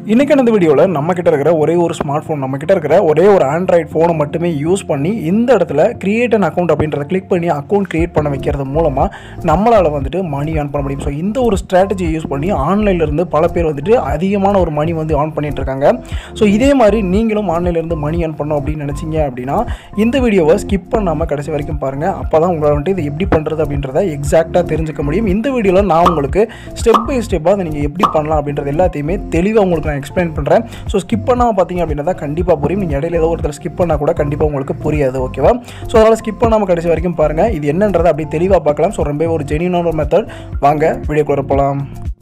இன்றைக்கான இந்த வீடியோவில் நம்ம கிட்ட இருக்கிற ஒரே ஒரு ஸ்மார்ட் ஃபோன் நம்ம கிட்ட இருக்கிற ஒரே ஒரு ஆண்ட்ராய்ட் ஃபோனை மட்டுமே யூஸ் பண்ணி இந்த இடத்துல கிரியேட் அன் அக்கௌண்ட் அப்படின்றத கிளிக் பண்ணி அக்கௌண்ட் கிரியேட் பண்ண வைக்கிறது மூலமாக நம்மளால் வந்துட்டு மணி ஆன் பண்ண முடியும் ஸோ இந்த ஒரு ஸ்ட்ராட்டஜியை யூஸ் பண்ணி ஆன்லைன்ல இருந்து பல பேர் வந்துட்டு அதிகமான ஒரு மணி வந்து ஆன் பண்ணிட்டு இருக்காங்க ஸோ இதே மாதிரி நீங்களும் ஆன்லைன்ல இருந்து மணி ஆன் பண்ணணும் அப்படின்னு நினச்சிங்க அப்படின்னா இந்த வீடியோவை ஸ்கிப் பண்ணாமல் கடைசி வரைக்கும் பாருங்கள் அப்போ தான் உங்களால் வந்துட்டு இது எப்படி பண்ணுறது அப்படின்றத எக்ஸாக்டாக தெரிஞ்சுக்க முடியும் இந்த வீடியோவில் நான் உங்களுக்கு ஸ்டெப் பை ஸ்டெப்பாக அதை நீங்கள் எப்படி பண்ணலாம் அப்படின்றது எல்லாத்தையுமே தெளிவாக உங்களுக்கு நான் எக்ஸ்பிளைன் பண்ணுறேன் ஸோ ஸ்கிப் பண்ணாமல் பார்த்தீங்க அப்படின்னா தான் கண்டிப்பாக புரியும் நீங்கள் இடையில ஏதோ ஒருத்தர் ஸ்கிப் பண்ணால் கூட கண்டிப்பாக உங்களுக்கு புரியாது ஓகேவா ஸோ அதனால் ஸ்கிப் பண்ணாமல் கடைசி வரைக்கும் பாருங்கள் இது என்னன்றதை அப்படி தெளிவாக பார்க்கலாம் ஸோ ரொம்ப ஒரு ஜெனியூனான ஒரு மெத்தட் வாங்க வீடியோக்குள்ள போகலாம்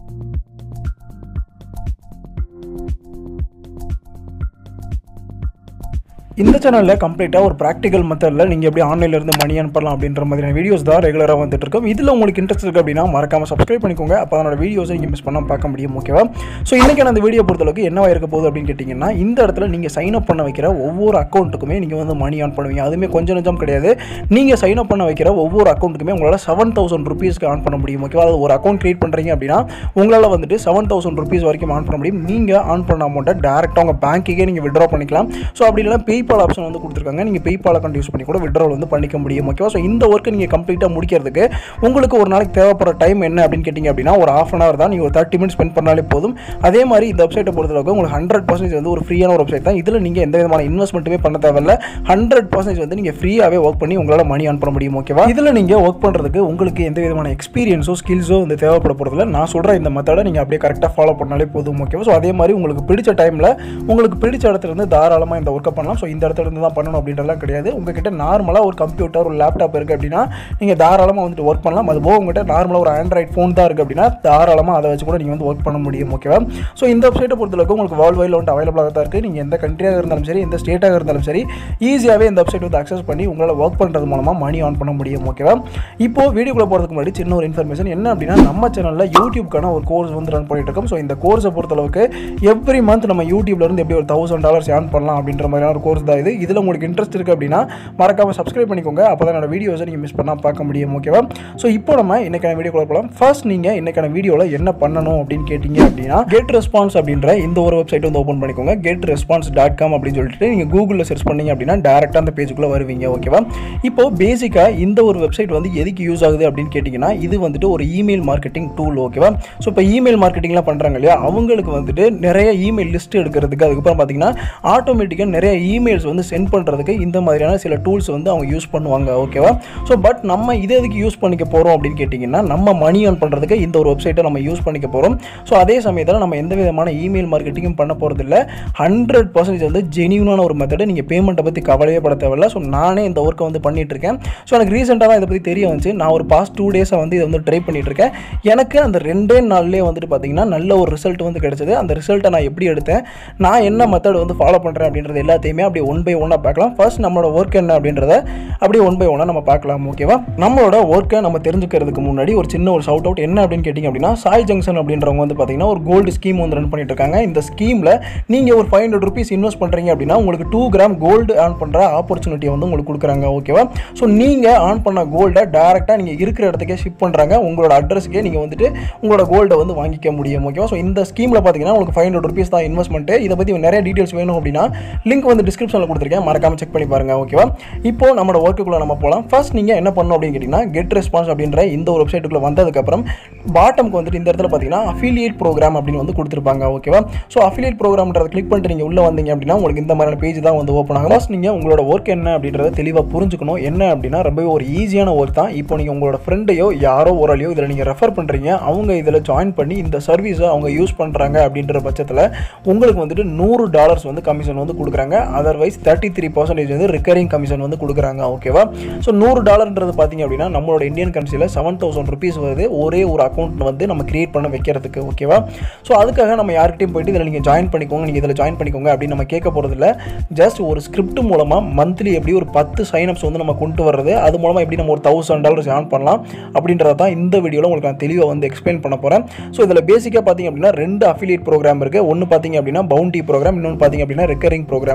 இந்த சேனலில் கம்ப்ளீட்டாக ஒரு ப்ராக்டிக்கல் மெத்தடில் நீங்கள் எப்படி ஆன்லைனில் இருந்து மணி அனுப்பலாம் அப்படின்ற மாதிரியான வீடியோஸ் தான் ரெகுலராக வந்துட்டு இருக்கும் இதில் உங்களுக்கு இன்ட்ரெஸ்ட் இருக்குது அப்படின்னா மறக்காமல் சப்ஸ்கிரைப் பண்ணிக்கோங்க அப்போ அதனோட வீடியோஸை நீங்கள் மிஸ் பண்ணாமல் பார்க்க முடியும் ஓகேவா ஸோ இன்றைக்கான அந்த வீடியோ பொறுத்தளவுக்கு என்னவா இருக்க போகுது அப்படின்னு கேட்டிங்கன்னா இந்த இடத்துல நீங்கள் சைன் அப் பண்ண வைக்கிற ஒவ்வொரு அக்கௌண்ட்டுக்குமே நீங்கள் வந்து மணி ஆன் பண்ணுவீங்க அதுவுமே கொஞ்சம் நெஞ்சம் கிடையாது நீங்கள் சைன் அப் பண்ண வைக்கிற ஒவ்வொரு அக்கௌண்ட்டுக்குமே உங்களால் செவன் தௌசண்ட் ருபீஸ்க்கு ஆன் பண்ண முடியும் ஓகேவா அது ஒரு அக்கௌண்ட் கிரியேட் பண்ணுறீங்க அப்படின்னா உங்களால் வந்துட்டு செவன் தௌசண்ட் ருபீஸ் வரைக்கும் ஆன் பண்ண முடியும் நீங்கள் ஆன் பண்ண அமௌண்ட்டை டேரெக்டாக உங்கள் பேங்க்குக்கே நீங்கள் விட்ரா பண்ணிக்கலாம் ஸோ அப்படி இல்லைனா பேபால் ஆப்ஷன் வந்து கொடுத்துருக்காங்க நீங்கள் பேபால் அக்கௌண்ட் யூஸ் பண்ணி கூட விட்ரால் வந்து பண்ணிக்க முடியும் ஓகேவா ஸோ இந்த ஒர்க்கை நீங்கள் கம்ப்ளீட்டாக முடிக்கிறதுக்கு உங்களுக்கு ஒரு நாளைக்கு தேவைப்படுற டைம் என்ன அப்படின்னு கேட்டிங்க அப்படின்னா ஒரு ஆஃப் அன் ஹவர் தான் நீங்கள் ஒரு தேர்ட்டி மினிட்ஸ் ஸ்பெண்ட் பண்ணாலே போதும் அதே மாதிரி இந்த வெப்சைட்டை பொறுத்தளவுக்கு உங்களுக்கு ஹண்ட்ரட் பர்சன்டேஜ் வந்து ஒரு ஃப்ரீயான ஒரு வெப்சைட் தான் இதில் நீங்கள் எந்த விதமான இன்வெஸ்ட்மெண்ட்டுமே பண்ண தேவையில்ல ஹண்ட்ரட் பர்சன்டேஜ் வந்து நீங்கள் ஃப்ரீயாகவே ஒர்க் பண்ணி உங்களால் மணி ஆன் பண்ண முடியும் ஓகேவா இதில் நீங்கள் ஒர்க் பண்ணுறதுக்கு உங்களுக்கு எந்த விதமான எக்ஸ்பீரியன்ஸோ ஸ்கில்ஸோ வந்து தேவைப்பட போகிறதுல நான் சொல்கிற இந்த மெத்தடை நீங்கள் அப்படியே கரெக்டாக ஃபாலோ பண்ணாலே போதும் ஓகேவா ஸோ அதே மாதிரி உங்களுக்கு பிடிச்ச டைமில் உங்களுக்கு பிடிச்ச இடத்துல இருந்து தாராளமாக இந்த ஒர்க்கை பண்ணலாம் ஸோ இந்த இடத்துல இருந்து தான் பண்ணணும் அப்படின்றலாம் கிடையாது உங்ககிட்ட நார்மலாக ஒரு கம்ப்யூட்டர் ஒரு லேப்டாப் இருக்குது அப்படின்னா நீங்கள் தாராளமாக வந்துட்டு ஒர்க் பண்ணலாம் அது போக உங்கள்கிட்ட நார்மலாக ஒரு ஆண்ட்ராய்ட் ஃபோன் தான் இருக்குது அப்படின்னா தாராளமாக அதை வச்சு கூட நீங்கள் வந்து ஒர்க் பண்ண முடியும் ஓகேவா ஸோ இந்த வெப்சைட்டை பொறுத்தளவுக்கு உங்களுக்கு வேர்ல்டு வைடில் வந்து அவைலபிளாக தான் இருக்குது நீங்கள் எந்த கண்ட்ரியாக இருந்தாலும் சரி எந்த ஸ்டேட்டாக இருந்தாலும் சரி ஈஸியாகவே இந்த வெப்சைட் வந்து அக்சஸ் பண்ணி உங்களால் ஒர்க் பண்ணுறது மூலமாக மணி ஆன் பண்ண முடியும் ஓகேவா இப்போ வீடியோக்குள்ள போகிறதுக்கு முன்னாடி சின்ன ஒரு இன்ஃபர்மேஷன் என்ன அப்படின்னா நம்ம சேனலில் யூடியூப்க்கான ஒரு கோர்ஸ் வந்து ரன் பண்ணிட்டு இருக்கோம் ஸோ இந்த கோர்ஸை பொறுத்தளவுக்கு எவ்ரி மந்த் நம்ம யூடியூப்ல இருந்து எப்படி ஒரு தௌசண்ட் டாலர்ஸ் ஏர்ன் பண்ணலாம் அப்படின்ற மாதிரியான ஒரு கோர்ஸ் தான் இது இதில் உங்களுக்கு இன்ட்ரெஸ்ட் இருக்குது அப்படின்னா மறக்காமல் சப்ஸ்கிரைப் பண்ணிக்கோங்க அப்போ தான் என்னோட வீடியோஸை நீங்கள் மிஸ் பண்ணால் பார்க்க முடியும் ஓகேவா ஸோ இப்போ நம்ம இன்னைக்கான வீடியோ போகலாம் ஃபர்ஸ்ட் நீங்கள் இன்னைக்கான வீடியோவில் என்ன பண்ணணும் அப்படின்னு கேட்டிங்க அப்படின்னா கெட் ரெஸ்பான்ஸ் அப்படின்ற இந்த ஒரு வெப்சைட் வந்து ஓப்பன் பண்ணிக்கோங்க கெட் ரெஸ்பான்ஸ் டாட் காம் அப்படின்னு சொல்லிட்டு நீங்கள் கூகுளில் சர்ச் பண்ணீங்க அப்படின்னா டேரெக்டாக அந்த பேஜுக்குள்ளே வருவீங்க ஓகேவா இப்போ பேசிக்காக இந்த ஒரு வெப்சைட் வந்து எதுக்கு யூஸ் ஆகுது அப்படின்னு கேட்டிங்கன்னா இது வந்துட்டு ஒரு இமெயில் மார்க்கெட்டிங் டூல் ஓகேவா ஸோ இப்போ இமெயில் மார்க்கெட்டிங்லாம் பண்ணுறாங்க இல்லையா அவங்களுக்கு வந்துட்டு நிறைய இமெயில் லிஸ்ட் எடுக்கிறதுக்கு அதுக்கப்புறம் பார்த்தீங்கன்னா ஆட்டோமேட்டிக்காக நிறைய இமெயில்ஸ் வந்து சென்ட் பண்ணுறதுக்கு இந்த மாதிரியான சில டூல்ஸ் வந்து அவங்க யூஸ் பண்ணுவாங்க ஓகேவா ஸோ பட் நம்ம இதை எதுக்கு யூஸ் பண்ணிக்க போகிறோம் அப்படின்னு கேட்டிங்கன்னா நம்ம மணி ஆன் பண்ணுறதுக்கு இந்த ஒரு வெப்சைட்டை நம்ம யூஸ் பண்ணிக்க போகிறோம் ஸோ அதே சமயத்தில் நம்ம எந்த விதமான இமெயில் மார்க்கெட்டிங்கும் பண்ண போகிறதில்ல ஹண்ட்ரட் பர்சன்டேஜ் வந்து ஜெனியூனான ஒரு மெத்தடு நீங்கள் பேமெண்ட்டை பற்றி கவலையே பட தேவையில்ல ஸோ நானே இந்த ஒர்க்கை வந்து பண்ணிட்டு இருக்கேன் ஸோ எனக்கு ரீசெண்டாக தான் இதை பற்றி தெரிய வந்துச்சு நான் ஒரு பாஸ்ட் டூ டேஸாக வந்து இதை வந்து ட்ரை பண்ணிட்டு இருக்கேன் எனக்கு அந்த ரெண்டே நாள்லேயே வந்துட்டு பார்த்தீங்கன்னா நல்ல ஒரு ரிசல்ட் வந்து கிடைச்சது அந்த ரிசல்ட்டை நான் எப்படி எடுத்தேன் நான் என்ன மெத்தட் வந்து ஃபாலோ பண்ணுறேன் அப்படின்றது எல்லாத்தையுமே அப்படியே ஒன் பை ஒன்னாக பார்க்கலாம் ஃபர்ஸ்ட் நம்மளோட ஒர்க் என்ன அப்படின்றத அப்படியே ஒன் பை ஒன்னாக நம்ம பார்க்கலாம் ஓகேவா நம்மளோட ஒர்க்கை நம்ம தெரிஞ்சுக்கிறதுக்கு முன்னாடி ஒரு சின்ன ஒரு ஷவுட் அவுட் என்ன அப்படின்னு கேட்டிங்க அப்படின்னா சாய் ஜங்ஷன் அப்படின்றவங்க வந்து பார்த்தீங்கன்னா ஒரு கோல்டு ஸ்கீம் வந்து ரன் பண்ணிட்டு இருக்காங்க இந்த ஸ்கீமில் நீங்கள் ஒரு ஃபைவ் ஹண்ட்ரட் ருபீஸ் இன்வெஸ்ட் பண்ணுறீங்க அப்படின்னா உங்களுக்கு டூ கிராம் கோல்டு ஆன் பண்ணுற ஆப்பர்ச்சுனிட்டியை வந்து உங்களுக்கு கொடுக்குறாங்க ஓகேவா ஸோ நீங்கள் ஆன் பண்ண கோல்டை டேரெக்டாக நீங்கள் இருக்கிற இடத்துக்கே ஷிப் பண்ணுறாங்க உங்களோட அட்ரஸ்க்கே நீங்கள் வந்துட்டு உங்களோட கோல்டை வந்து வாங்கிக்க முடியும் ஓகேவா ஸோ இந்த ஸ்கீமில் பார்த்தீங்கன்னா உங்களுக்கு ஃபைவ் ஹண்ட்ரட் ருபீஸ் தான் இன்வெஸ்ட்மெண்ட்டு இதை பற்றி நிறைய டீட்டெயில்ஸ் வேணும் அப்படின்னா லிங்க் வந்து டிஸ்கிரிப்ஷனில் கொடுத்துருக்கேன் மறக்காம செக் பண்ணி பாருங்க ஓகேவா இப்போ நம்மளோட ஒர்க்குள்ளே நம்ம போகலாம் ஃபர்ஸ்ட் நீங்கள் என்ன பண்ணணும் அப்படின்னு கேட்டிங்கன்னா கெட் ரெஸ்பான்ஸ் அப்படின்ற இந்த ஒரு வெப்சைட்டுக்குள்ளே வந்ததுக்கப்புறம் பாட்டம்க்கு வந்துட்டு இந்த இடத்துல பார்த்தீங்கன்னா அஃபிலியேட் ப்ரோக்ராம் அப்படின்னு வந்து கொடுத்துருப்பாங்க ஓகேவா ஸோ அஃபிலியேட் ப்ரோக்ராம்ன்றதை கிளிக் பண்ணிட்டு நீங்கள் உள்ளே வந்தீங்க அப்படின்னா உங்களுக்கு இந்த மாதிரியான பேஜ் தான் வந்து ஓப்பன் ஆகும் ஃபர்ஸ்ட் நீங்கள் உங்களோட ஒர்க் என்ன அப்படின்றத தெளிவாக புரிஞ்சுக்கணும் என்ன அப்படின்னா ரொம்பவே ஒரு ஈஸியான ஒர்க் தான் இப்போ நீங்கள் உங்களோட ஃப்ரெண்டையோ யாரோ ஒரு ஆளையோ இதில் நீங்கள் ரெஃபர் பண்ணுறீங்க அவங்க இதில் ஜாயின் பண்ணி இந்த சர்வீஸை அவங்க யூஸ் பண்ணுறாங்க அப்படின்ற பட்சத்தில் உங்களுக்கு வந்துட்டு நூறு டாலர்ஸ் வந்து கமிஷன் வந்து கொடுக்குறாங்க அதர்வைஸ் தேர்ட்டி த்ரீ பர்சன்டேஜ் வந்து ரிக்கரிங் கமிஷன் வந்து கொடுக்குறாங்க ஓகேவா ஸோ நூறு டாலர்ன்றது பார்த்தீங்க அப்படின்னா நம்மளோட இந்தியன் கரன்சியில் செவன் தௌசண்ட் ருபீஸ் வருது ஒரே ஒரு அக்கௌண்ட் வந்து நம்ம கிரியேட் பண்ண வைக்கிறதுக்கு ஓகேவா ஸோ அதுக்காக நம்ம யார்கிட்டையும் போயிட்டு இதில் நீங்கள் ஜாயின் பண்ணிக்கோங்க நீங்கள் இதில் ஜாயின் பண்ணிக்கோங்க அப்படின்னு நம்ம கேட்க போகிறதில்ல ஜஸ்ட் ஒரு ஸ்கிரிப்ட் மூலமாக மந்த்லி எப்படி ஒரு பத்து சைனப்ஸ் வந்து நம்ம கொண்டு வர்றது அது மூலமாக எப்படி நம்ம ஒரு தௌசண்ட் டாலர்ஸ் ஏர்ன் பண்ணலாம் அப்படின்றத தான் இந்த வீடியோவில் உங்களுக்கு நான் தெளிவாக வந்து எக்ஸ்பிளைன் பண்ண போகிறேன் ஸோ இதில் பேசிக்காக பார்த்தீங்க அப்படின்னா ரெண்டு அஃபிலியேட் ப்ரோக்ராம் இருக்குது ஒன்று பார்த்தீங்க அப்படின்னா பவுண்டி ப்ரோக்ராம் இன்னொன்று பார்த்தீங்க அப்படின்னா ரெக்கரிங் ப்ரோக்ராம் ஓகேவா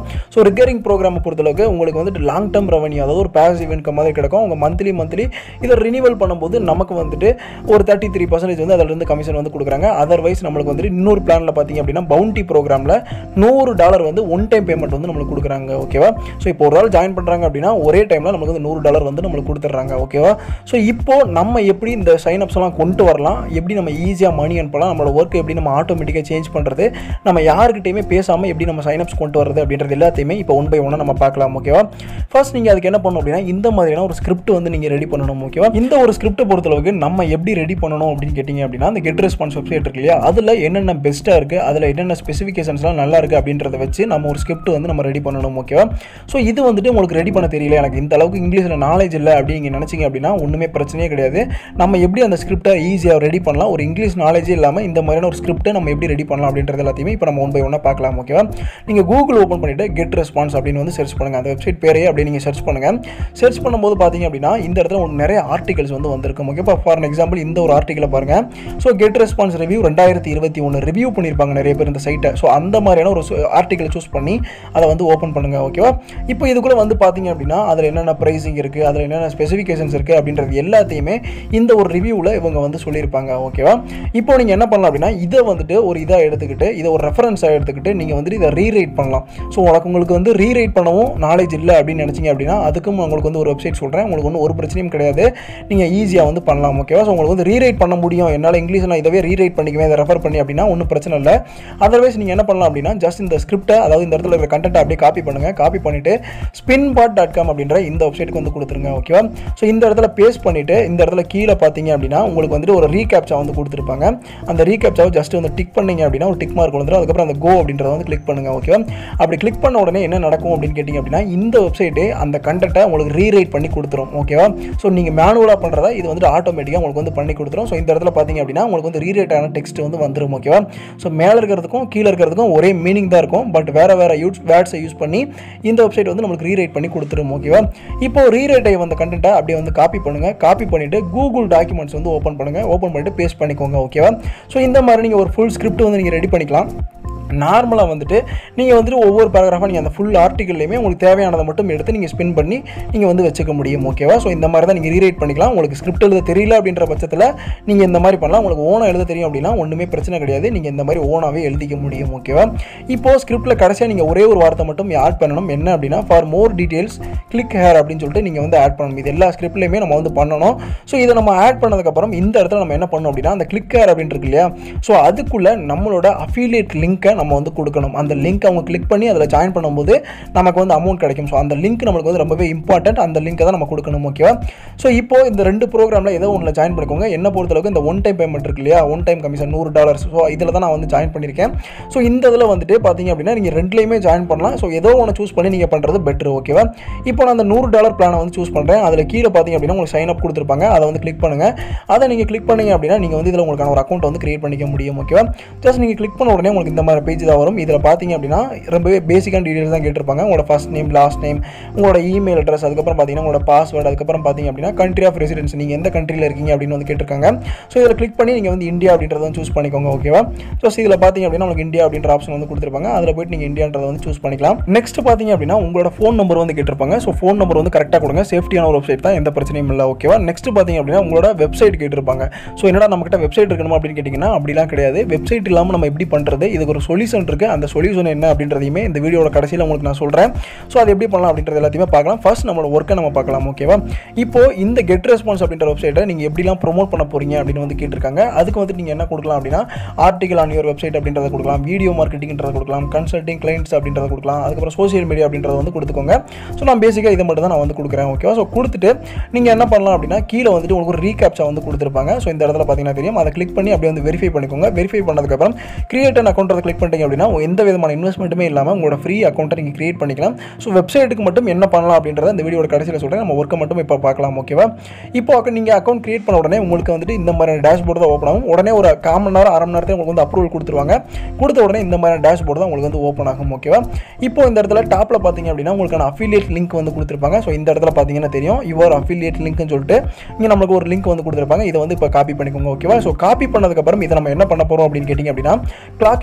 ஸோ ரிகரிங் ப்ரோக்ராமை பொறுத்தளவுக்கு உங்களுக்கு வந்துட்டு லாங் டேர்ம் ரெவன்யூ அதாவது ஒரு பேசிவ் இன்கம் மாதிரி கிடைக்கும் உங்கள் மந்த்லி மந்த்லி இதை ரினிவல் பண்ணும்போது நமக்கு வந்துட்டு ஒரு தேர்ட்டி த்ரீ பர்சன்டேஜ் வந்து அதிலிருந்து கமிஷன் வந்து கொடுக்குறாங்க அதர்வைஸ் நம்மளுக்கு வந்துட்டு இன்னொரு பிளானில் பார்த்தீங்க அப்படின்னா பவுண்டி ப்ரோக்ராமில் நூறு டாலர் வந்து ஒன் டைம் பேமெண்ட் வந்து நம்மளுக்கு கொடுக்குறாங்க ஓகேவா ஸோ இப்போ ஒரு ஆள் ஜாயின் பண்ணுறாங்க அப்படின்னா ஒரே டைமில் நம்மளுக்கு வந்து நூறு டாலர் வந்து நம்மளுக்கு கொடுத்துட்றாங்க ஓகேவா ஸோ இப்போ நம்ம எப்படி இந்த சைன் அப்ஸ் எல்லாம் கொண்டு வரலாம் எப்படி நம்ம ஈஸியாக மணி அனுப்பலாம் நம்மளோட ஒர்க் எப்படி நம்ம ஆட்டோமேட்டிக்காக சேஞ்ச் பண்ணுறது நம்ம யாருக்கிட்டையுமே பேசாமல் எப்படி நம்ம சைன் அப்ஸ் கொண்டு வரது அப்படின்றது எல்லாத்தையுமே இப்போ ஒன் பை ஒன்னாக நம்ம பார்க்கலாம் ஓகேவா ஃபர்ஸ்ட் நீங்கள் அதுக்கு என்ன பண்ணணும் அப்படின்னா இந்த மாதிரியான ஒரு ஸ்கிரிப்ட் வந்து நீங்கள் ரெடி பண்ணணும் ஓகேவா இந்த ஒரு ஸ்கிரிப்ட்டை பொறுத்தளவுக்கு நம்ம எப்படி ரெடி பண்ணணும் அப்படின்னு கேட்டிங்க அப்படின்னா அந்த கெட் ரெஸ்பான்ஸ் வெப்சைட் இருக்கு இல்லையா அதில் என்னென்ன பெஸ்ட்டாக இருக்குது அதில் என்னென்ன ஸ்பெசிஃபிகேஷன்ஸ்லாம் நல்லா இருக்குது அப்படின்றத வச்சு நம்ம ஒரு ஸ்கிரிப்ட் வந்து நம்ம ரெடி பண்ணணும் ஓகேவா ஸோ இது வந்துட்டு உங்களுக்கு ரெடி பண்ண தெரியல எனக்கு இந்த அளவுக்கு இங்கிலீஷில் நாலேஜ் இல்லை அப்படின்னு நீங்கள் நினச்சிங்க அப்படின்னா ஒன்றுமே பிரச்சனையே கிடையாது நம்ம எப்படி அந்த ஸ்கிரிப்டை ஈஸியாக ரெடி பண்ணலாம் ஒரு இங்கிலீஷ் நாலேஜே இல்லாமல் இந்த மாதிரியான ஒரு ஸ்கிரிப்ட்டை நம்ம எப்படி ரெடி பண்ணலாம் அப்படின்றது எல்லாத்தையுமே இப்போ நம்ம ஒன் பை ஒன்னாக பார்க்கலாம் ஓகேவா நீங்கள் கூகுள் ஓப்பன் பண்ணிவிட்டு கெட் ரெஸ்பான்ஸ் அப்படின்னு வந்து சர்ச் பண்ணுங்கள் அந்த வெப்சைட் பேரையே அப்படி நீங்கள் சர்ச் பண்ணுங்கள் சர்ச் பண்ணும்போது பார்த்தீங்க அப்படின்னா இந்த இடத்துல உங்களுக்கு நிறைய ஆர்டிகல்ஸ் வந்து வந்திருக்கும் ஓகேப்பா ஃபார் எக்ஸாம்பிள் இந்த ஒரு ஆர்டிக்கலை பாருங்கள் ஸோ கெட் ரெஸ்பான்ஸ் ரிவ்யூ ரெண்டாயிரத்தி இருபத்தி ஒன்று ரிவ்யூ பண்ணியிருப்பாங்க நிறைய பேர் இந்த சைட்டை ஸோ அந்த மாதிரியான ஒரு ஆர்டிக்கலை சூஸ் பண்ணி அதை வந்து ஓப்பன் பண்ணுங்கள் ஓகேவா இப்போ இதுக்குள்ளே வந்து பார்த்தீங்க அப்படின்னா அதில் என்னென்ன ப்ரைஸிங் இருக்குது அதில் என்னென்ன ஸ்பெசிஃபிகேஷன்ஸ் இருக்குது அப்படின்றது எல்லாத்தையுமே இந்த ஒரு ரிவ்யூவில் இவங்க வந்து சொல்லியிருப்பாங்க ஓகேவா இப்போ நீங்கள் என்ன பண்ணலாம் அப்படின்னா இதை வந்துட்டு ஒரு இதாக எடுத்துக்கிட்டு இதை ஒரு ரெஃபரன்ஸாக எடுத்துக்கிட்டு நீங்கள் வந்துட்டு இதை ரீரைட் பண்ணலாம் ஸோ உனக்கு உங்களுக்கு வந்து ரீரைட் பண்ணவும் நாலேஜ் இல்லை அப்படின்னு நினச்சிங்க அப்படின்னா அதுக்கும் உங்களுக்கு வந்து ஒரு வெப்சைட் சொல்கிறேன் உங்களுக்கு வந்து ஒரு பிரச்சனையும் கிடையாது நீங்கள் ஈஸியாக வந்து பண்ணலாம் ஓகேவா ஸோ உங்களுக்கு வந்து ரீரைட் பண்ண முடியும் என்னால் இங்கிலீஷ் நான் இதவே ரீரைட் பண்ணிக்குவேன் இதை ரெஃபர் பண்ணி அப்படின்னா ஒன்றும் பிரச்சனை இல்லை அதர்வைஸ் நீங்கள் என்ன பண்ணலாம் அப்படின்னா ஜஸ்ட் இந்த ஸ்கிரிப்டை அதாவது இந்த இடத்துல இருக்கிற கண்டென்ட் அப்படியே காப்பி பண்ணுங்கள் காப்பி பண்ணிவிட்டு ஸ்பின் பாட் டாட் காம் அப்படின்ற இந்த வெப்சைட்டுக்கு வந்து கொடுத்துருங்க ஓகேவா ஸோ இந்த இடத்துல பேஸ்ட் பண்ணிவிட்டு இந்த இடத்துல கீழே பார்த்தீங்க அப்படின்னா உங்களுக்கு வந்துட்டு ஒரு ரீகேப்சா வந்து கொடுத்துருப்பாங்க அந்த ரீகேப்சாவை ஜஸ்ட் வந்து டிக் பண்ணீங்க அப்படின்னா ஒரு டிக் மார்க் வந்துடும் அதுக்கப்புறம் அந்த கோ அப்படின்றத வந்து கிளிக் பண்ணுங்கள் ஓகேவா அப்படி கிளிக் பண்ண உடனே என்ன நடக்கும் அப்படின்னு கேட்டிங்க அப்படின்னா இந்த வெப்சைட்டே அந்த கண்டென்ட்டை உங்களுக்கு ரீரைட் பண்ணி கொடுத்துரும் ஓகேவா ஸோ நீங்கள் மேனுவலாக பண்ணுறதா இது வந்துட்டு ஆட்டோமேட்டிக்காக உங்களுக்கு வந்து பண்ணி கொடுத்துரும் ஸோ இந்த இடத்துல பார்த்தீங்க அப்படின்னா உங்களுக்கு வந்து ரீரைட் ஆன டெக்ஸ்ட் வந்து வந்துடும் ஓகேவா ஸோ மேலே இருக்கிறதுக்கும் கீழே இருக்கிறதுக்கும் ஒரே மீனிங் தான் இருக்கும் பட் வேறு வேறு யூஸ் வேர்ட்ஸை யூஸ் பண்ணி இந்த வெப்சைட் வந்து நம்மளுக்கு ரீரைட் பண்ணி கொடுத்துரும் ஓகேவா இப்போ ரீரைட் ஆகி வந்த கண்டென்ட்டை அப்படியே வந்து காப்பி பண்ணுங்கள் காப்பி பண்ணிவிட்டு கூகுள் டாக்குமெண்ட்ஸ் வந்து ஓப்பன் பண்ணுங்கள் ஓப்பன் பண்ணிட்டு பேஸ்ட் பண்ணிக்கோங்க ஓகேவா ஸோ இந்த மாதிரி நீங்கள் ஒரு ஃபுல் ஸ்கிரிப்ட் வந்து நீங்கள் ரெடி பண்ணிக்கலாம் நார்மலாக வந்துட்டு நீங்கள் வந்துட்டு ஒவ்வொரு பேராகிராஃபாக நீங்கள் அந்த ஃபுல் ஆர்டிக்கல்லையுமே உங்களுக்கு தேவையானதை மட்டும் எடுத்து நீங்கள் ஸ்பின் பண்ணி நீங்கள் வந்து வச்சுக்க முடியும் ஓகேவா ஸோ இந்த மாதிரி தான் நீங்கள் ரீரைட் பண்ணிக்கலாம் உங்களுக்கு ஸ்கிரிப்ட் எழுத தெரியல அப்படின்ற பட்சத்தில் நீங்கள் இந்த மாதிரி பண்ணலாம் உங்களுக்கு ஓனாக எழுத தெரியும் அப்படின்னா ஒன்றுமே பிரச்சனை கிடையாது நீங்கள் இந்த மாதிரி ஓனாகவே எழுதிக்க முடியும் ஓகேவா இப்போ ஸ்கிரிப்ட்டில் கடைசியாக நீங்கள் ஒரே ஒரு வார்த்தை மட்டும் ஆட் பண்ணணும் என்ன அப்படின்னா for more details click here அப்படின்னு சொல்லிட்டு நீங்கள் வந்து ஆட் பண்ணணும் இது எல்லா ஸ்கிரிப்ட்லையுமே நம்ம வந்து பண்ணணும் ஸோ இதை நம்ம ஆட் பண்ணதுக்கப்புறம் இந்த இடத்துல நம்ம என்ன பண்ணணும் அப்படின்னா அந்த கிளிக் ஹேர் அப்படின்னு இருக்கு இல்லையா ஸோ அதுக்குள்ளே நம்மளோட அஃபிலியேட் லிங்க்கை நம்ம வந்து கொடுக்கணும் அந்த லிங்க் அவங்க கிளிக் பண்ணி அதில் ஜாயின் பண்ணும்போது நமக்கு வந்து அமௌண்ட் கிடைக்கும் ஸோ அந்த லிங்க் நம்மளுக்கு வந்து ரொம்பவே இம்பார்ட்டன்ட் அந்த லிங்க்கை தான் நம்ம கொடுக்கணும் ஓகேவா ஸோ இப்போ இந்த ரெண்டு ப்ரோக்ராமில் ஏதோ ஒன்றில் ஜாயின் பண்ணிக்கோங்க என்ன பொறுத்தளவுக்கு இந்த ஒன் டைம் பேமெண்ட் இருக்கு இல்லையா ஒன் டைம் கமிஷன் நூறு டாலர்ஸ் ஸோ இதில் தான் நான் வந்து ஜாயின் பண்ணியிருக்கேன் ஸோ இந்த இதில் வந்துட்டு பார்த்தீங்க அப்படின்னா நீங்கள் ரெண்டுலேயுமே ஜாயின் பண்ணலாம் ஸோ ஏதோ ஒன்று சூஸ் பண்ணி நீங்கள் பண்ணுறது பெட்ரு ஓகேவா இப்போ நான் அந்த நூறு டாலர் பிளானை வந்து சூஸ் பண்ணுறேன் அதில் கீழே பார்த்தீங்க அப்படின்னா உங்களுக்கு சைன் அப் கொடுத்துருப்பாங்க அதை வந்து கிளிக் பண்ணுங்கள் அதை நீங்கள் கிளிக் பண்ணீங்க அப்படின்னா நீங்கள் வந்து இதில் உங்களுக்கான ஒரு அக்கௌண்ட் வந்து கிரியேட் பண்ணிக்க முடியும் ஓகேவா ஜஸ்ட் நீங்கள் கிளிக் பண்ண உடனே உங்களுக்கு இந்த மாதிரி பேஜ் தான் வரும் இதில் பார்த்தீங்க அப்படின்னா ரொம்பவே பேசிக்கான டீடைல்ஸ் தான் கேட்டிருப்பாங்க உங்களோட ஃபர்ஸ்ட் நேம் லாஸ்ட் நேம் உங்களோட இமெயில் அட்ரஸ் அதுக்கப்புறம் பார்த்தீங்கன்னா உங்களோட பாஸ்வேர்டு அதுக்கப்புறம் பார்த்தீங்க அப்படின்னா கண்ட்ரி ஆஃப் ரெசிடென்ஸ் நீங்கள் எந்த கண்ட்ரியில் இருக்கீங்க அப்படின்னு வந்து கேட்டிருக்காங்க ஸோ இதில் கிளிக் பண்ணி நீங்கள் வந்து இந்தியா அப்படின்றத வந்து சூஸ் பண்ணிக்கோங்க ஓகேவா ஸோ இதில் பார்த்தீங்க அப்படின்னா உங்களுக்கு இந்தியா அப்படின்ற ஆப்ஷன் வந்து கொடுத்துருப்பாங்க அதில் போயிட்டு நீங்கள் இந்தியான்றதை வந்து சூஸ் பண்ணிக்கலாம் நெக்ஸ்ட் பார்த்தீங்க அப்படின்னா உங்களோட ஃபோன் நம்பர் வந்து கேட்டிருப்பாங்க ஸோ ஃபோன் நம்பர் வந்து கரெக்டாக கொடுங்க சேஃப்டியான ஒரு வெப்சைட் தான் எந்த பிரச்சனையும் இல்லை ஓகேவா நெக்ஸ்ட் பார்த்தீங்க அப்படின்னா உங்களோட வெப்சைட் கேட்டிருப்பாங்க ஸோ என்னடா நம்மகிட்ட வெப்சைட் இருக்கணுமா அப்படின்னு கேட்டிங்கன்னா அப்படிலாம் கிடையாது வெப்சைட் இல்லாமல் நம்ம எப்படி பண்ணுறது இதுக்கு ஒரு சொல்யூஷன் இருக்குது அந்த சொல்யூஷன் என்ன அப்படின்றதையுமே இந்த வீடியோட கடைசியில் உங்களுக்கு நான் சொல்கிறேன் ஸோ அது எப்படி பண்ணலாம் அப்படின்றது எல்லாத்தையுமே பார்க்கலாம் ஃபர்ஸ்ட் நம்மளோட ஒர்க்கை நம்ம பார்க்கலாம் ஓகேவா இப்போ இந்த கெட் ரெஸ்பான்ஸ் அப்படின்ற வெப்சைட்டை நீங்கள் எப்படிலாம் ப்ரோமோட் பண்ண போறீங்க அப்படின்னு வந்து கேட்டிருக்காங்க அதுக்கு வந்து நீங்கள் என்ன கொடுக்கலாம் அப்படின்னா ஆர்டிகல் ஆன் யுவர் வெப்சைட் அப்படின்றத கொடுக்கலாம் வீடியோ மார்க்கெட்டிங்ன்றத கொடுக்கலாம் கன்சல்டிங் கிளைண்ட்ஸ் அப்படின்றத கொடுக்கலாம் அதுக்கப்புறம் சோஷியல் மீடியா அப்படின்றத வந்து கொடுத்துக்கோங்க ஸோ நான் பேசிக்காக இதை மட்டும் தான் நான் வந்து கொடுக்குறேன் ஓகேவா ஸோ கொடுத்துட்டு நீங்கள் என்ன பண்ணலாம் அப்படின்னா கீழே வந்துட்டு உங்களுக்கு ஒரு ரீகேப்சா வந்து கொடுத்துருப்பாங்க ஸோ இந்த இடத்துல பார்த்தீங்கன்னா தெரியும் அதை கிளிக் பண்ணி அப்படியே வந்து வெரிஃபை பண்ணிக்கோங்க வெரிஃபை பண்ணதுக்கப்புறம் கிரியேட் அன் அக்கௌண்ட்டை கிளிக் பண்ணிட்டீங்க அப்படின்னா எந்த விதமான இன்வெஸ்ட்மெண்ட்டுமே இல்லாமல் உங்களோட ஃப்ரீ அக்கௌண்ட்டை நீங்கள் கிரியேட் பண்ணிக்கலாம் ஸோ வெப்சைட்டுக்கு மட்டும் என்ன பண்ணலாம் அப்படின்றத இந்த வீடியோட கடைசியில் சொல்கிறேன் நம்ம ஒர்க்கை மட்டும் இப்போ பார்க்கலாம் ஓகேவா இப்போ நீங்கள் அக்கௌண்ட் கிரியேட் பண்ண உடனே உங்களுக்கு வந்துட்டு இந்த மாதிரி டேஷ்போர்டு தான் ஓப்பன் ஆகும் உடனே ஒரு கால் மணி நேரம் அரை மணி நேரத்தில் உங்களுக்கு வந்து அப்ரூவல் கொடுத்துருவாங்க கொடுத்த உடனே இந்த மாதிரி டேஷ்போர்டு தான் உங்களுக்கு வந்து ஓப்பன் ஆகும் ஓகேவா இப்போ இந்த இடத்துல டாப்பில் பார்த்தீங்க அப்படின்னா உங்களுக்கான அஃபிலியேட் லிங்க் வந்து கொடுத்துருப்பாங்க ஸோ இந்த இடத்துல பார்த்தீங்கன்னா தெரியும் யுவர் அஃபிலியேட் லிங்க்னு சொல்லிட்டு இங்கே நம்மளுக்கு ஒரு லிங்க் வந்து கொடுத்துருப்பாங்க இதை வந்து இப்போ காப்பி பண்ணிக்கோங்க ஓகேவா ஸோ காப்பி பண்ணதுக்கப்புறம் இதை நம்ம என்ன பண்ண போகிறோம் அப்படின்னு கேட்டிங்க அப்படின்னா கிளாக்கிங் பண்ண போகிறோம்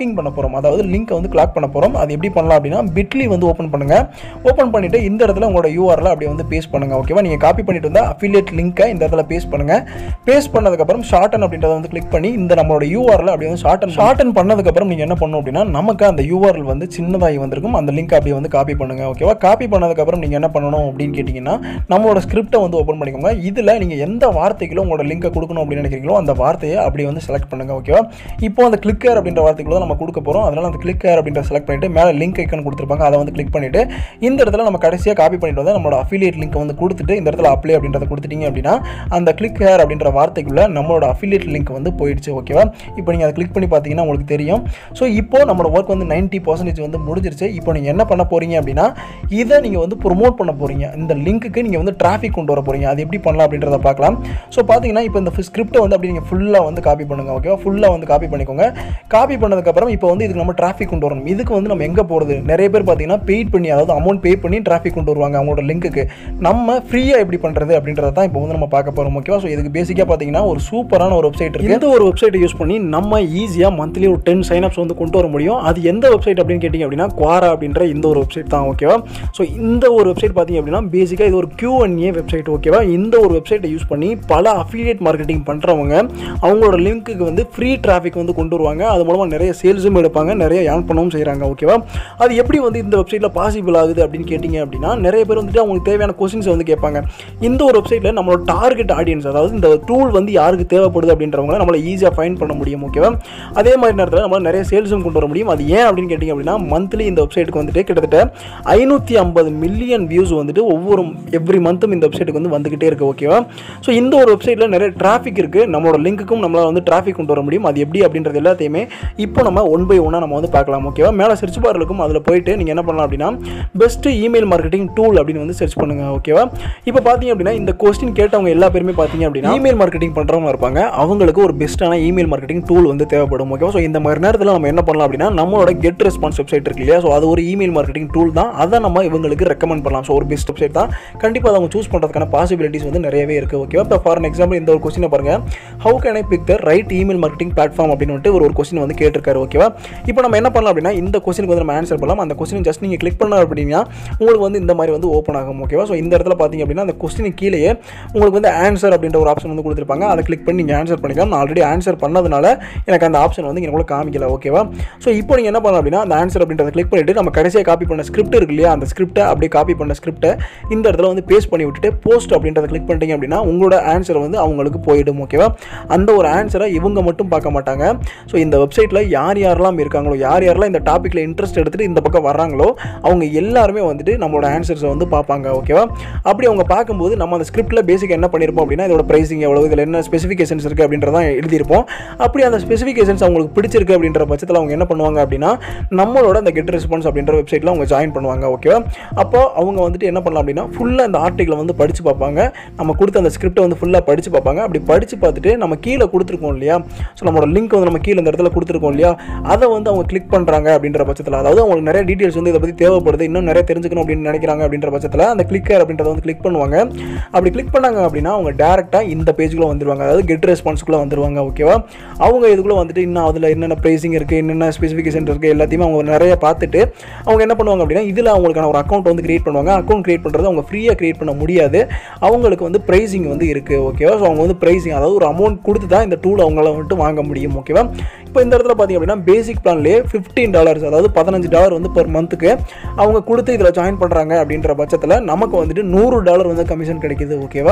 போகிறோம் அதாவது லிங்க்கை வந்து கிளாக் பண்ண போகிறோம் அது எப்படி பண்ணலாம் அப்படின்னா பிட்லி வந்து ஓப்பன் பண்ணுங்கள் ஓப்பன் பண்ணிவிட்டு இந்த இடத்துல உங்களோட யூஆரில் அப்படியே வந்து பேஸ்ட் பண்ணுங்கள் ஓகேவா நீங்கள் காப்பி பண்ணிட்டு வந்தால் அஃபிலியேட் லிங்க்கை இந்த இடத்துல பேஸ்ட் பண்ணுங்கள் பேஸ்ட் பண்ணதுக்கப்புறம் ஷார்டன் அப்படின்றத வந்து கிளிக் பண்ணி இந்த நம்மளோட யூஆரில் அப்படியே வந்து ஷார்டன் ஷார்டன் பண்ணதுக்கப்புறம் நீங்கள் என்ன பண்ணணும் அப்படின்னா நமக்கு அந்த யூஆர்எல் வந்து சின்னதாகி வந்திருக்கும் அந்த லிங்க் அப்படியே வந்து காப்பி பண்ணுங்கள் ஓகேவா காப்பி பண்ணதுக்கப்புறம் நீங்கள் என்ன பண்ணணும் அப்படின்னு கேட்டிங்கன்னா நம்மளோட ஸ்கிரிப்டை வந்து ஓப்பன் பண்ணிக்கோங்க இதில் நீங்கள் எந்த வார்த்தைகளும் உங்களோட லிங்கை கொடுக்கணும் அப்படின்னு நினைக்கிறீங்களோ அந்த வார்த்தையை அப்படியே வந்து செலக்ட் பண்ணுங்கள் ஓகேவா இப்போ அந்த கிளிக்கர் அப்படின்ற வார்த்தைக்குள்ள நம்ம கொடுக்க போகிறோம் அதனால் அந்த கிளிக்கர் அப்படின்ற செலக்ட் பண்ணிட்டு மேலே லிங்க் ஐக்கன் கொடுத்துருப்பாங்க அதை வந்து கிளிக் பண்ணிட்டு இந்த இடத்துல நம்ம கடைசியாக காப்பி பண்ணிட்டு வந்து நம்மளோட அஃபிலியேட் லிங்க் வந்து கொடுத்துட்டு இந்த இடத்துல அப்ளை அப்படின்றத கொடுத்துட்டீங்க அப்படின்னா அந்த கிளிக் ஹேர் அப்படின்ற வார்த்தைக்குள்ள நம்மளோட அஃபிலியேட் லிங்க் வந்து போயிடுச்சு ஓகேவா இப்போ நீங்கள் அதை கிளிக் பண்ணி பார்த்தீங்கன்னா உங்களுக்கு தெரியும் ஸோ இப்போ நம்மளோட ஒர்க் வந்து நைன்ட்டி பர்சன்டேஜ் வந்து முடிஞ்சிருச்சு இப்போ நீங்கள் என்ன பண்ண போகிறீங்க அப்படின்னா இதை நீங்கள் வந்து ப்ரொமோட் பண்ண போகிறீங்க இந்த லிங்க்குக்கு நீங்கள் வந்து டிராஃபிக் கொண்டு வர போகிறீங்க அது எப்படி பண்ணலாம் அப்படின்றத பார்க்கலாம் ஸோ பார்த்தீங்கன்னா இப்போ இந்த ஸ்கிரிப்ட்டை வந்து அப்படி நீங்கள் ஃபுல்லாக வந்து காப்பி பண்ணுங்க ஓகேவா ஃபுல்லாக வந்து காப்பி பண்ணிக்கோங்க காப்பி பண்ணதுக்கப்புறம் இப்போ வந்து இதுக்கு நம்ம டிராஃபிக் கொண்டு வரணும் இதுக்கு வந்து நம்ம எங்கே போகிறது நிறைய பேர் பார்த்தீங்கன்னா பெய்ட் பண்ணி அதாவது அமௌண்ட் பே பண்ணி டிராஃபிக் கொண்டு வருவாங்க அவங்களோட லிங்க்குக்கு நம்ம ஃப்ரீயாக எப்படி பண்ணுறது அப்படின்றத தான் இப்போ வந்து நம்ம பார்க்க போகிறோம் ஓகேவா ஸோ இதுக்கு பேசிக்காக பார்த்தீங்கன்னா ஒரு சூப்பரான ஒரு வெப்சைட் இருக்குது இந்த ஒரு வெப்சைட்டை யூஸ் பண்ணி நம்ம ஈஸியாக மந்த்லி ஒரு டென் சைனப்ஸ் வந்து கொண்டு வர முடியும் அது எந்த வெப்சைட் அப்படின்னு கேட்டிங்க அப்படின்னா குவாரா அப்படின்ற இந்த ஒரு வெப்சைட் தான் ஓகேவா ஸோ இந்த ஒரு வெப்சைட் பார்த்தீங்க அப்படின்னா பேசிக்காக இது ஒரு கியூஎன்ஏ வெப்சைட் ஓகேவா இந்த ஒரு வெப்சைட்டை யூஸ் பண்ணி பல அஃபிலியேட் மார்க்கெட்டிங் பண்ணுறவங்க அவங்களோட லிங்க்குக்கு வந்து ஃப்ரீ டிராஃபிக் வந்து கொண்டு வருவாங்க அது மூலமாக நிறைய சேல்ஸும் எடுப்பாங்க நிறைய ஏர்ன் பண்ணவும் செய்கிறாங்க ஓகேவா அது எப்படி வந்து இந்த வெப்சைட்டில் பாசிபிள் ஆகுது அப்படின்னு கேட்டிங்க அப்படின்னா நிறைய பேர் வந்துட்டு அவங்களுக்கு தேவையான கொஸ்டின்ஸை வந்து கேட்பாங்க இந்த ஒரு வெப்சைட்டில் நம்மளோட டார்கெட் ஆடியன்ஸ் அதாவது இந்த டூல் வந்து யாருக்கு தேவைப்படுது அப்படின்றவங்க நம்மளை ஈஸியாக ஃபைண்ட் பண்ண முடியும் ஓகேவா அதே மாதிரி நேரத்தில் நம்ம நிறைய சேல்ஸும் கொண்டு வர முடியும் அது ஏன் அப்படின்னு கேட்டிங்க அப்படின்னா மந்த்லி இந்த வெப்சைட்டுக்கு வந்துட்டு கிட்டத்தட்ட ஐநூற்றி ஐம்பது மில்லியன் வியூஸ் வந்துட்டு ஒவ்வொரு எவ்ரி மந்த்தும் இந்த வெப்சைட்டுக்கு வந்து வந்துக்கிட்டே இருக்குது ஓகேவா ஸோ இந்த ஒரு வெப்சைட்டில் நிறைய டிராஃபிக் இருக்குது நம்மளோட லிங்க்குக்கும் நம்மளால் வந்து டிராஃபிக் கொண்டு வர முடியும் அது எப்படி அப்படின்றது எல்லாத்தையுமே இப்போ நம்ம ஒன் பை ஒன்னாக நம்ம வந்து பார்க்கலாம் ஓகேவா மேலே சர்ச் பார் இருக்கும் அதில் போயிட்டு நீங்கள் என்ன பண்ணலாம் அப்படின்னா பெஸ்ட்டு இமெயில் மார்க்கெட்டிங் டூல் அப்படின்னு வந்து சர்ச் பண்ணுங்க ஓகேவா இப்போ பார்த்தீங்க அப்படின்னா இந்த கொஸ்டின் கேட்டவங்க எல்லா பேருமே பார்த்தீங்க அப்படின்னா இமெயில் மார்க்கெட்டிங் பண்ணுறவங்க இருப்பாங்க அவங்களுக்கு ஒரு பெஸ்ட்டான இமெயில் மார்க்கெட்டிங் டூல் வந்து தேவைப்படும் ஓகேவா ஸோ இந்த மாதிரி நேரத்தில் நம்ம என்ன பண்ணலாம் அப்படின்னா நம்மளோட கெட் ரெஸ்பான்ஸ் வெப்சைட் இருக்கு இல்லையா ஸோ அது ஒரு இமெயில் மார்க்கெட்டிங் டூல் தான் அதை நம்ம இவங்களுக்கு ரெக்கமெண்ட் பண்ணலாம் ஸோ ஒரு பெஸ்ட் வெப்சைட் தான் கண்டிப்பாக அதை அவங்க சூஸ் பண்ணுறதுக்கான பாசிபிலிட்டிஸ் வந்து நிறையவே இருக்குது ஓகேவா இப்போ ஃபார் எக்ஸாம்பிள் இந்த ஒரு கொஸ்டினை பாருங்க how can I pick the right email marketing platform அப்படின்னு வந்துட்டு ஒரு ஒரு கொஸ்டின் வந்து கேட்டிருக்காரு ஓகேவா இப்போ நம்ம என்ன பண்ணலாம் அப்படின்னா இந்த கொஸ்டினுக்கு வந்து நம்ம ஆன்சர் பண்ணலாம் அந்த கொஸ்டின் ஜஸ்ட் நீங்கள் கிளிக் பண்ண அப்படின்னா உங்களுக்கு வந்து இந்த மாதிரி வந்து ஓப்பன் ஆகும் ஓகேவா ஸோ இந்த இடத்துல பார்த்தீங்க அப்படின்னா அந்த கொஸ்டின் கீழே உங்களுக்கு வந்து ஆன்சர் அப்படின்ற ஒரு ஆப்ஷன் வந்து கொடுத்துருப்பாங்க அதை கிளிக் பண்ணி நீங்கள் ஆன்சர் பண்ணிக்கலாம் நான் ஆல்ரெடி ஆன்சர் பண்ணதுனால எனக்கு அந்த ஆப்ஷன் வந்து எனக்கு காமிக்கல ஓகேவா ஸோ இப்போ நீங்கள் என்ன பண்ணலாம் அப்படின்னா அந்த ஆன்சர் அப்படின்றத கிளிக் பண்ணிட்டு நம்ம கடைசியாக காப்பி பண்ண ஸ்கிரிப்ட் இருக்கு இல்லையா அந்த ஸ்கிரிப்டை அப்படியே காப்பி பண்ண ஸ்கிரிப்டை இந்த இடத்துல வந்து பேஸ்ட் பண்ணி விட்டுட்டு போஸ்ட் அப்படின்றத கிளிக் பண்ணிட்டீங்க அப்படின்னா உங்களோட ஆன்சர் வந்து அவங்களுக்கு போயிடும் ஓகேவா அந்த ஒரு ஆன்சரை இவங்க மட்டும் பார்க்க மாட்டாங்க ஸோ இந்த வெப்சைட்டில் யார் யாரெல்லாம் இருக்காங்களோ யார் யாரெல்லாம் இந்த டாப்பிக்கில் இன்ட்ரெஸ்ட் எடுத்துகிட்டு இந்த பக்கம் வர்றாங்களோ அவங்க எல்லாருமே வந்துட்டு நம்மளோட ஆன்சர்ஸை வந்து பார்ப்பாங்க ஓகேவா அப்படி அவங்க பார்க்கும்போது நம்ம அந்த ஸ்கிரிப்ட்டில் பேசிக் என்ன பண்ணியிருப்போம் அப்படின்னா இதோட ப்ரைஸிங் எவ்வளோ இதில் என்ன ஸ்பெசிஃபிகேஷன்ஸ் இருக்குது அப்படின்றதான் எழுதியிருப்போம் அப்படி அந்த ஸ்பெசிஃபிகேஷன்ஸ் அவங்களுக்கு பிடிச்சிருக்கு அப்படின்ற பட்சத்தில் அவங்க என்ன பண்ணுவாங்க அப்படின்னா நம்மளோட அந்த கெட் ரெஸ்பான்ஸ் அப்படின்ற வெப்சைட்டில் அவங்க ஜாயின் பண்ணுவாங்க ஓகேவா அப்போ அவங்க வந்துட்டு என்ன பண்ணலாம் அப்படின்னா ஃபுல்லாக அந்த ஆர்டிக்கலை வந்து படித்து பார்ப்பாங்க நம்ம கொடுத்த அந்த ஸ்கிரிப்டை வந்து ஃபுல்லாக படித்து பார்ப்பாங்க அப்படி படித்து பார்த்துட்டு நம்ம கீழே கொடுத்துருக்கோம் இல்லையா ஸோ நம்மளோட லிங்க் வந்து நம்ம கீழே இந்த இடத்துல கொடுத்துருக்கோம் இல்லையா அதை வந்து அவங்க கிளிக் பண்ணுறாங்க அப்படின்ற பட்சத்தில் அதாவது அவங்களுக்கு நிறைய டீட்டெயில்ஸ் வந்து இதை பற்றி தேவைப்படுது இன்னும் நிறைய தெரிஞ்சுக்கணும் அப்படின்னு நினைக்கிறாங்க அப்படின்ற பட்சத்தில் அந்த கிளிக்கர் அப்படின்றத வந்து கிளிக் பண்ணுவாங்க அப்படி கிளிக் பண்ணாங்க அப்படின்னா அவங்க டேரெக்டாக இந்த பேஜுக்குள்ளே வந்துருவாங்க அதாவது கெட் ரெஸ்பான்ஸ்க்குள்ளே வந்துருவாங்க ஓகேவா அவங்க இதுக்குள்ளே வந்துட்டு இன்னும் அதில் என்னென்ன ப்ரைஸிங் இருக்குது என்னென்ன ஸ்பெசிஃபிகேஷன் இருக்குது எல்லாத்தையுமே அவங்க நிறைய பார்த்துட்டு அவங்க என்ன பண்ணுவாங்க அப்படின்னா இதில் அவங்களுக்கான ஒரு அக்கௌண்ட் வந்து கிரியேட் பண்ணுவாங்க அக்கௌண்ட் கிரியேட் பண்ணுறது அவங்க ஃப்ரீயாக கிரியேட் பண்ண முடியாது அவங்களுக்கு வந்து ப்ரைஸிங் வந்து இருக்குது ஓகேவா ஸோ அவங்க வந்து ப்ரைஸிங் அதாவது ஒரு அமௌண்ட் கொடுத்து தான் இந்த டூல் அவங்கள வந்துட்டு வாங்க முடியும் ஓகேவா இப்போ இந்த இடத்துல பார்த்தீங்க அப்படின்னா பேசிக் பிளான்லேயே ஃபிஃப்டீன் டாலர்ஸ் அதாவது பதினஞ்சு டாலர் வந்து பெர் மந்த்துக்கு அவங்க கொடுத்து இதில் ஜாயின் பண்ணுறாங்க அப்படின்ற பட்சத்தில் நமக்கு வந்துட்டு நூறு டாலர் வந்து கமிஷன் கிடைக்குது ஓகேவா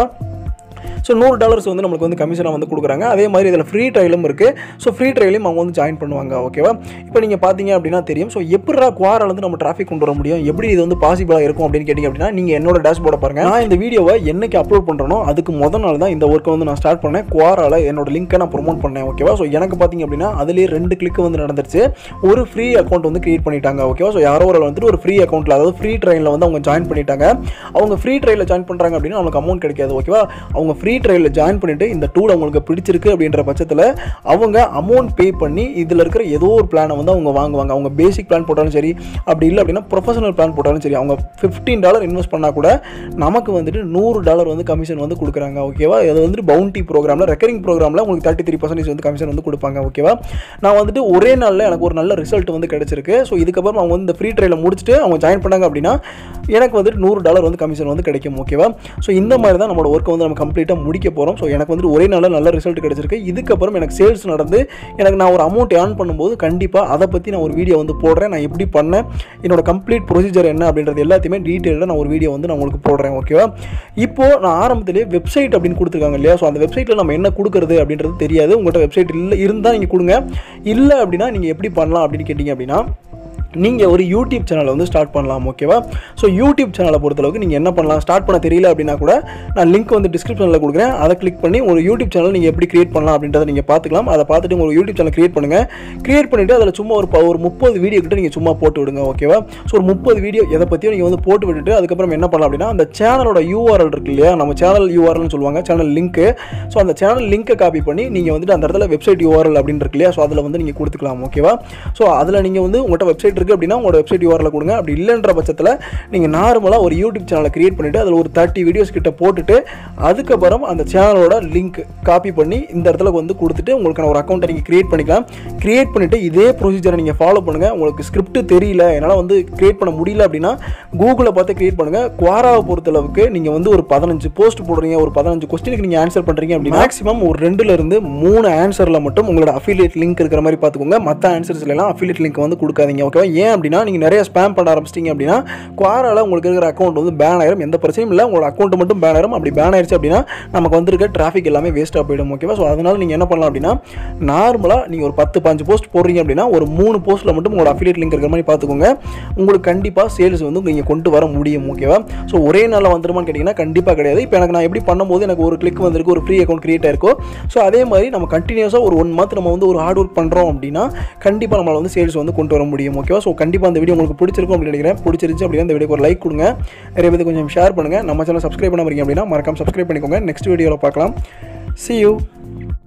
ஸோ நூறு டாலர்ஸ் வந்து நம்மளுக்கு வந்து கமிஷனாக வந்து கொடுக்குறாங்க அதே மாதிரி இதில் ஃப்ரீ ட்ரையலும் இருக்குது ஸோ ஃப்ரீ ட்ரையலையும் அவங்க வந்து ஜாயின் பண்ணுவாங்க ஓகேவா இப்போ நீங்கள் பார்த்தீங்க அப்படின்னா தெரியும் ஸோ எப்படா குவாரில் வந்து நம்ம டிராஃபிக் கொண்டு வர முடியும் எப்படி இது வந்து பாசிபிளாக இருக்கும் அப்படின்னு கேட்டிங்க அப்படின்னா நீங்கள் என்னோட டேஷ்போர்டை பாருங்க நான் இந்த வீடியோவை என்னைக்கு அப்லோட் பண்ணுறனோ அதுக்கு முதல் நாள் தான் இந்த ஒர்க்கை வந்து நான் ஸ்டார்ட் பண்ணேன் குவாரால் என்னோட லிங்க்கை நான் ப்ரொமோட் பண்ணேன் ஓகேவா ஸோ எனக்கு பார்த்தீங்க அப்படின்னா அதுலேயே ரெண்டு கிளிக் வந்து நடந்துருச்சு ஒரு ஃப்ரீ அக்கௌண்ட் வந்து கிரியேட் பண்ணிட்டாங்க ஓகேவா ஸோ யாரோ ஒரு ஆள் வந்துட்டு ஒரு ஃப்ரீ அக்கௌண்ட்டில் அதாவது ஃப்ரீ ட்ரெயினில் வந்து அவங்க ஜாயின் பண்ணிட்டாங்க அவங்க ஃப்ரீ ட்ரெயினில் ஜாயின் பண்ணுறாங்க அப்படின்னா அவங்களுக்கு அமௌண்ட் கிடைக்காது ஓகேவா அவங்க ஃப்ரீ ட்ரையலில் ஜாயின் பண்ணிவிட்டு இந்த டூல் அவங்களுக்கு பிடிச்சிருக்கு அப்படின்ற பட்சத்தில் அவங்க அமௌண்ட் பே பண்ணி இதில் இருக்கிற ஏதோ ஒரு பிளானை வந்து அவங்க வாங்குவாங்க அவங்க பேசிக் பிளான் போட்டாலும் சரி அப்படி இல்லை அப்படின்னா ப்ரொஃபஷனல் பிளான் போட்டாலும் சரி அவங்க ஃபிஃப்டீன் டாலர் இன்வெஸ்ட் பண்ணால் கூட நமக்கு வந்துட்டு நூறு டாலர் வந்து கமிஷன் வந்து கொடுக்குறாங்க ஓகேவா அது வந்துட்டு பவுண்டி ப்ரோக்ராமில் ரெக்கரிங் ப்ரோக்ராமில் உங்களுக்கு தேர்ட்டி த்ரீ பர்சன்டேஜ் வந்து கமிஷன் வந்து கொடுப்பாங்க ஓகேவா நான் வந்துட்டு ஒரே நாளில் எனக்கு ஒரு நல்ல ரிசல்ட் வந்து கிடச்சிருக்கு ஸோ இதுக்கப்புறம் அவங்க வந்து இந்த ஃப்ரீ ட்ரையில் முடிச்சுட்டு அவங்க ஜாயின் பண்ணாங்க அப்படின்னா எனக்கு வந்துட்டு நூறு டாலர் வந்து கமிஷன் வந்து கிடைக்கும் ஓகேவா ஸோ இந்த மாதிரி தான் நம்மளோட ஒர்க்கை வந்து நம்ம கம்ப்ளீட்டாக முடிக்க போகிறோம் ஸோ எனக்கு வந்துட்டு ஒரே நாளில் நல்ல ரிசல்ட் கிடச்சிருக்கு இதுக்கப்புறம் எனக்கு சேல்ஸ் நடந்து எனக்கு நான் ஒரு அமௌண்ட் ஏர்ன் பண்ணும்போது கண்டிப்பாக அதை பற்றி நான் ஒரு வீடியோ வந்து போடுறேன் நான் எப்படி பண்ணேன் என்னோட கம்ப்ளீட் ப்ரொசீஜர் என்ன அப்படின்றது எல்லாத்தையுமே டீட்டெயிலாக நான் ஒரு வீடியோ வந்து நான் உங்களுக்கு போடுறேன் ஓகேவா இப்போ நான் ஆரம்பத்திலேயே வெப்சைட் அப்படின்னு கொடுத்துருக்காங்க இல்லையா ஸோ அந்த வெப்சைட்டில் நம்ம என்ன கொடுக்குறது அப்படின்றது தெரியாது உங்கள்கிட்ட வெப்சைட் இல்லை இருந்தால் நீங்கள் கொடுங்க இல்லை அப்படின்னா நீங்கள் எப்படி பண்ணலாம் அப்படின்னு கேட்டிங்க அப்படின்னா நீங்கள் ஒரு யூடியூப் சேனலை வந்து ஸ்டார்ட் பண்ணலாம் ஓகேவா ஸோ யூடியூப் சேனலை பொறுத்தளவுக்கு நீங்கள் என்ன பண்ணலாம் ஸ்டார்ட் பண்ண தெரியல அப்படின்னா கூட நான் லிங்க் வந்து டிஸ்கிரிப்ஷனில் கொடுக்குறேன் அதை கிளிக் பண்ணி ஒரு யூடியூப் சேனல் நீங்கள் எப்படி கிரியேட் பண்ணலாம் அப்படின்றத நீங்கள் பார்த்துக்கலாம் அதை பார்த்துட்டு உங்கள் யூடியூப் சேனல் கிரியேட் பண்ணுங்கள் கிரியேட் பண்ணிவிட்டு அதில் சும்மா ஒரு ப- ஒரு முப்பது வீடியோ கிட்ட நீங்கள் சும்மா போட்டு விடுங்க ஓகேவா ஸோ ஒரு முப்பது வீடியோ எதை பற்றியும் நீங்கள் வந்து போட்டு விட்டுட்டு அதுக்கப்புறம் என்ன பண்ணலாம் அப்படின்னா அந்த சேனலோட யூஆர்எல் இருக்கு இல்லையா நம்ம சேனல் யூஆர்எல்னு சொல்லுவாங்க சேனல் லிங்க்கு ஸோ அந்த சேனல் லிங்க்கை காப்பி பண்ணி நீங்கள் வந்துட்டு அந்த இடத்துல வெப்சைட் யூஆர்எல் அப்படின்னு இருக்கு இல்லையா ஸோ அதில் வந்து நீங்கள் கொடுத்துக்கலாம் ஓகேவா ஸோ அதில் நீங்கள் வந்து உங்கள்கிட்ட வெப்சைட் இருக்குது அப்படின்னா உங்களோட வெப்சைட் யூஆர்எல் கொடுங்க அப்படி இல்லைன்ற பட்சத்தில் நீங்கள் நார்மலாக ஒரு யூடியூப் சேனலை கிரியேட் பண்ணிவிட்டு அதில் ஒரு தேர்ட்டி வீடியோஸ் கிட்ட போட்டுட்டு அதுக்கப்புறம் அந்த சேனலோட லிங்க் காப்பி பண்ணி இந்த இடத்துல வந்து கொடுத்துட்டு உங்களுக்கான ஒரு அக்கௌண்ட்டை நீங்கள் கிரியேட் பண்ணிக்கலாம் கிரியேட் பண்ணிவிட்டு இதே ப்ரொசீஜரை நீங்கள் ஃபாலோ பண்ணுங்கள் உங்களுக்கு ஸ்கிரிப்ட் தெரியல என்னால் வந்து கிரியேட் பண்ண முடியல அப்படின்னா கூகுளை பார்த்து கிரியேட் பண்ணுங்கள் குவாராவை பொறுத்தளவுக்கு நீங்கள் வந்து ஒரு பதினஞ்சு போஸ்ட் போடுறீங்க ஒரு பதினஞ்சு கொஸ்டினுக்கு நீங்கள் ஆன்சர் பண்ணுறீங்க அப்படின்னா மேக்ஸிமம் ஒரு ரெண்டுல இருந்து மூணு ஆன்சரில் மட்டும் உங்களோட அஃபிலியேட் லிங்க் இருக்கிற மாதிரி பார்த்துக்கோங்க மற்ற ஆன்சர்ஸ்ல எல்லாம் அஃபிலியேட் லிங்க் வந்து கொடுக்காதீங்க ஓகேவா ஏன் அப்படின்னா நீங்கள் நிறைய ஸ்பேம் பண்ண ஆரம்பிச்சிட்டிங்க அப்படின்னா குவாரால உங்களுக்கு இருக்கிற அக்கௌண்ட் வந்து பேன் ஆயிரும் எந்த பிரச்சனையும் இல்லை உங்களோட அக்கௌண்ட் மட்டும் பேன் ஆயிரும் அப்படி பேன் ஆயிருச்சு அப்படின்னா நமக்கு வந்திருக்க டிராஃபிக் எல்லாமே வேஸ்ட்டாக போயிடும் ஓகேவா ஸோ அதனால நீங்கள் என்ன பண்ணலாம் அப்படின்னா நார்மலாக நீங்கள் ஒரு பத்து பாஞ்சு போஸ்ட் போடுறீங்க அப்படின்னா ஒரு மூணு போஸ்ட்டில் மட்டும் உங்களோட அஃபிலியேட் லிங்க் இருக்கிற மாதிரி பார்த்துக்கோங்க உங்களுக்கு கண்டிப்பாக சேல்ஸ் வந்து நீங்கள் கொண்டு வர முடியும் ஓகேவா ஸோ ஒரே நாளில் வந்துருமான்னு கேட்டிங்கன்னா கண்டிப்பாக கிடையாது இப்போ எனக்கு நான் எப்படி பண்ணும்போது எனக்கு ஒரு கிளிக் வந்திருக்கு ஒரு ஃப்ரீ அக்கௌண்ட் கிரியேட் ஆயிருக்கோ ஸோ அதே மாதிரி நம்ம கண்டினியூஸாக ஒரு ஒன் மந்த் நம்ம வந்து ஒரு ஹார்ட் ஒர்க் பண்ணுறோம் அப்படின்னா கண்டிப்பாக நம்மளால் வந்து சேல்ஸ் வந்து கொண்டு வர முடியும் ஓகேவா ஸோ கண்டிப்பாக அந்த வீடியோ உங்களுக்கு பிடிச்சிருக்கும் அப்படின்னு நினைக்கிறேன் பிடிச்சிருந்துச்சு அப்படின்னா இந்த வீடியோக்கு ஒரு லைக் கொடுங்க நிறைய பேருக்கு கொஞ்சம் ஷேர் பண்ணுங்கள் நம்ம சேனல் சப்ஸ்கிரைப் பண்ண அப்படின்னா மறக்காம சப்ஸ்கிரைப் பண்ணிக்கோங்க நெக்ஸ்ட் வீடியோவில் பார்க்கலாம் see you